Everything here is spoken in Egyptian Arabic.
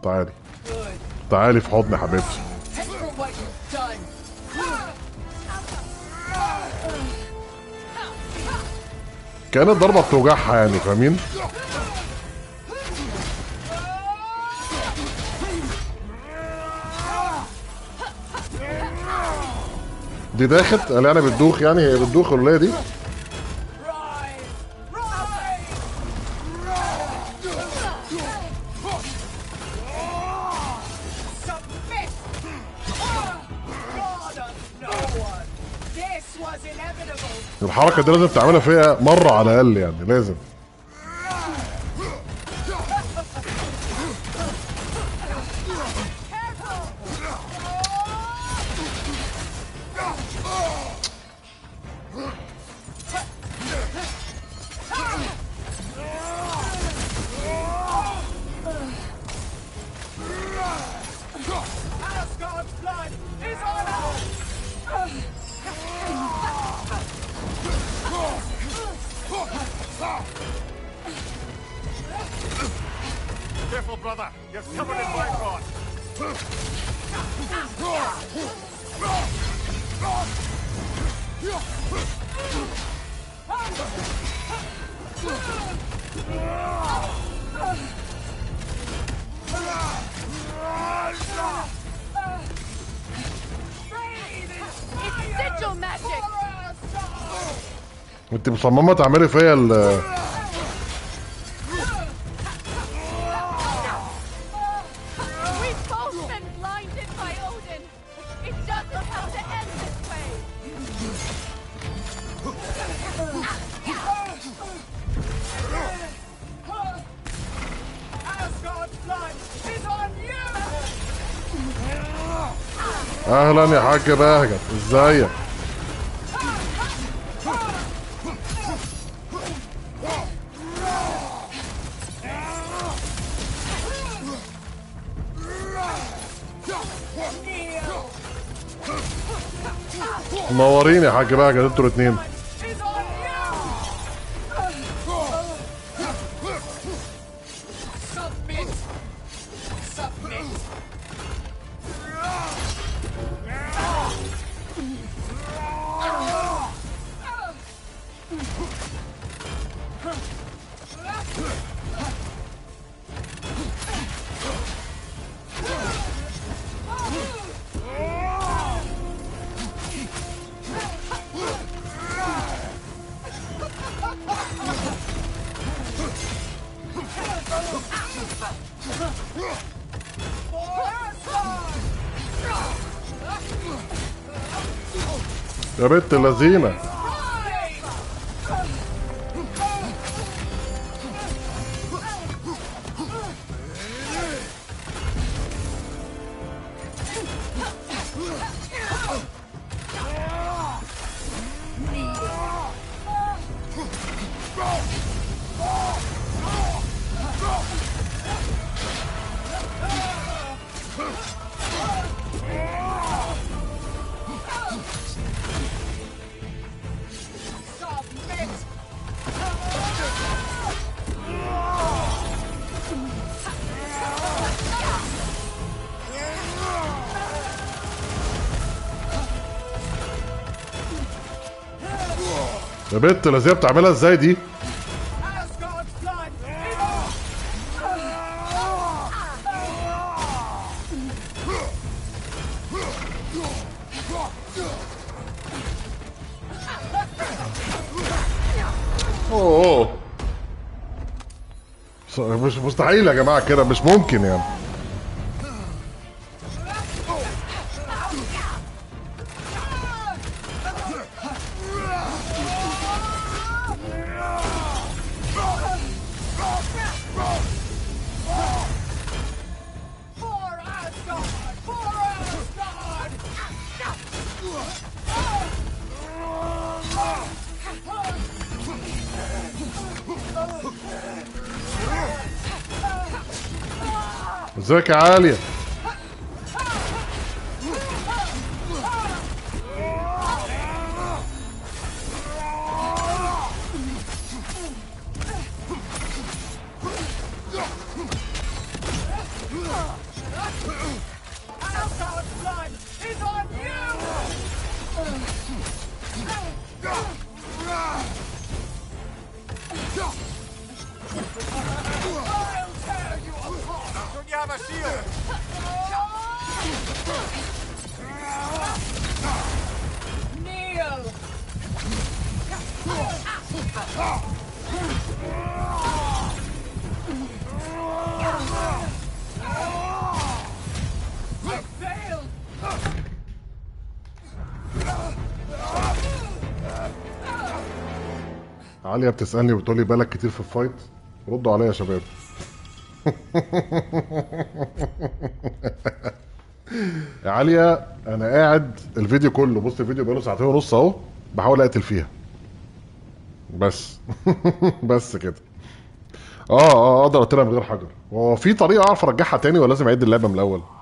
تعالي تعالي في حضني حبيبتي Pay for what you've done. كانت ضربه بتوجعها يعني فاهمين دي داخت قال يعني بتدوخ يعني هي بتدوخ ولا هي دي Submit! God of no one! This was inevitable! الحركه دي لازم تعملها فيها مره على الاقل يعني لازم Asgard's blood is on us! Careful, brother. You're covered in white rot. It's sigil magic! انت مصممه تعملي فيا ال We've both been blinded by Odin! It doesn't have to end this way! Asgard's blood is on you! اهلا يا حاج بهجت ازيك منورين يا حاج بهجت انتوا الاثنين Is on you! Submit! Submit! يا بنت اللذينه Submit! يا بنت اللذينه بتعملها ازاي دي Asgard's blood is on اوه أوه. ص- مش مستحيل يا جماعه كده مش ممكن يعني For Asgard! For Asgard! ازيك يا عاليه Alcohol's blood is on you! I'll tear you apart! Don't you have a shield? Kneel! I failed! عليا بتسالني وبتقول لي بالك كتير في الفايت ردوا عليا يا شباب يا عليا انا قاعد الفيديو كله بص الفيديو بقاله ساعتين ونص اهو بحاول اقتل فيها بس بس كده اه اه اقدر اقتلها من غير حجر هو في طريقه اعرف ارجعها تاني ولا لازم اعيد اللعبه من الاول